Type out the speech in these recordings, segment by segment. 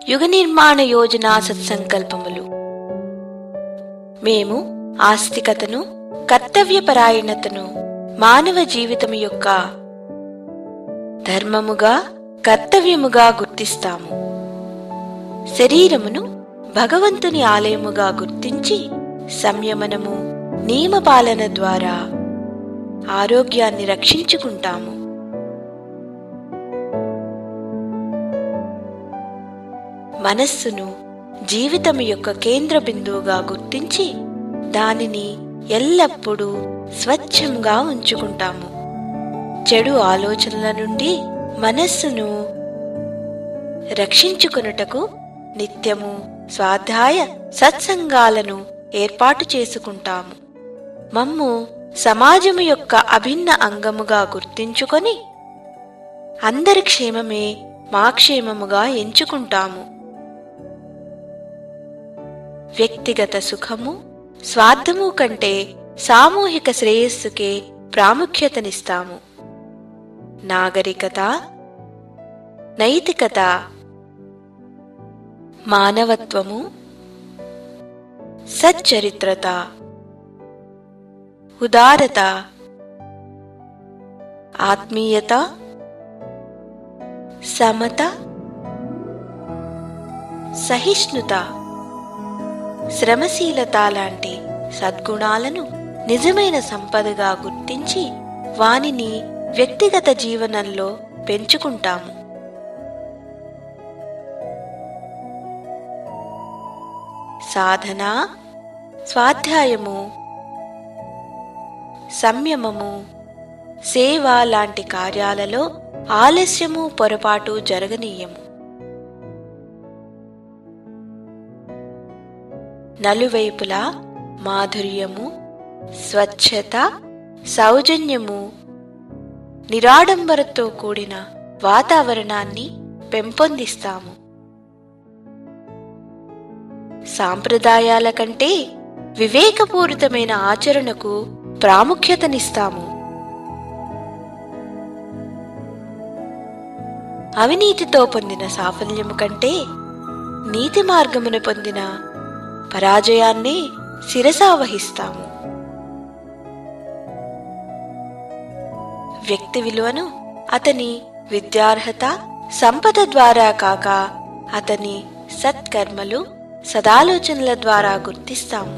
యుగ నిర్మాణ యోజన సత్సంకల్పములు మేము ఆస్తికతను కర్తవ్యపరాయణతను మానవ జీవితం యొక్క ధర్మముగా కర్తవ్యముగా గుర్తిస్తాము శరీరమును భగవంతుని ఆలయముగా గుర్తించి సంయమనము నియమపాలన ద్వారా ఆరోగ్యాన్ని రక్షించుకుంటాము మనస్సును జీవితం యొక్క కేంద్ర బిందువుగా గుర్తించి దానిని ఎల్లప్పుడూ స్వచ్ఛంగా ఉంచుకుంటాము చెడు ఆలోచనల నుండి మనస్సును రక్షించుకొనుటకు నిత్యము స్వాధ్యాయ సత్సంగాలను ఏర్పాటు చేసుకుంటాము మమ్ము సమాజము యొక్క అభిన్న అంగముగా గుర్తించుకొని అందరి క్షేమమే మా క్షేమముగా ఎంచుకుంటాము వ్యక్తిగత సుఖము స్వార్థము కంటే సామూహిక శ్రేయస్సుకే ప్రాముఖ్యతనిస్తాము నాగరికత నైతికత మానవత్వము సచ్చరిత్రత ఉదారత ఆత్మీయత సమత సహిష్ణుత శ్రమశీలత లాంటి సద్గుణాలను నిజమైన సంపదగా గుర్తించి వానిని వ్యక్తిగత జీవనంలో పెంచుకుంటాము సాధన స్వాధ్యాయము సంయమము సేవ లాంటి కార్యాలలో ఆలస్యము పొరపాటు జరగనీయము నలువైపులా మాధుర్యము స్వచ్ఛత సౌజన్యము నిరాడంబరతో కూడిన వాతావరణాన్ని పెంపొందిస్తాము సాంప్రదాయాల కంటే వివేకపూరితమైన ఆచరణకు ప్రాముఖ్యతనిస్తాము అవినీతితో పొందిన సాఫల్యము కంటే నీతి మార్గమును పొందిన పరాజయాన్ని శిరసావహిస్తాము వ్యక్తి విలువను అతని విద్యార్హత సంపద ద్వారా కాక అతని సత్కర్మలు సదాలోచనల ద్వారా గుర్తిస్తాము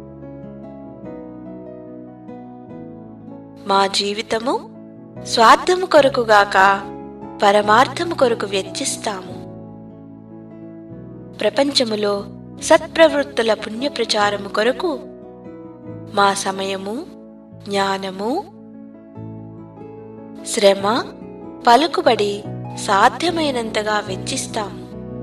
మా జీవితము స్వార్థము కొరకుగాక పరమార్థము కొరకు వెచ్చిస్తాము ప్రపంచములో సత్ప్రవృత్తుల పుణ్య ప్రచారము కొరకు మా సమయము జ్ఞానము శ్రమ పలుకుబడి సాధ్యమైనంతగా వెచ్చిస్తాము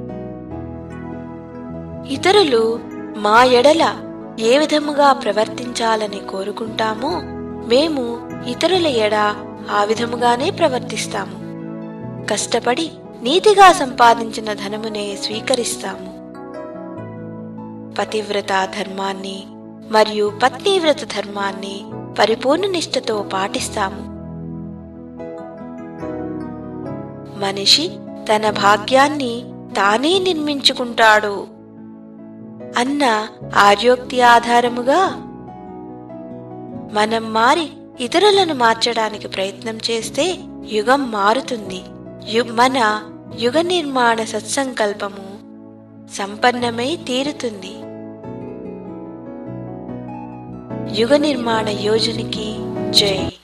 ఇతరులు మా ఎడల ఏ విధముగా ప్రవర్తించాలని కోరుకుంటామో మేము ఇతరుల ఎడ ఆ విధముగానే ప్రవర్తిస్తాము కష్టపడి నీతిగా సంపాదించిన ధనమునే స్వీకరిస్తాము పతివ్రత ధర్మాన్ని మరియు పత్నీవ్రత ధర్మాన్ని పరిపూర్ణ నిష్ఠతో పాటిస్తాము మనిషి తన భాగ్యాన్ని తానే నిర్మించుకుంటాడు అన్న ఆర్యోక్తి ఆధారముగా మనం మారి ఇతరులను మార్చడానికి ప్రయత్నం చేస్తే యుగం మారుతుంది యు- మన యుగ నిర్మాణ సత్సంకల్పము సంపన్నమై తీరుతుంది యుగ నిర్మాణ యోజనకి జై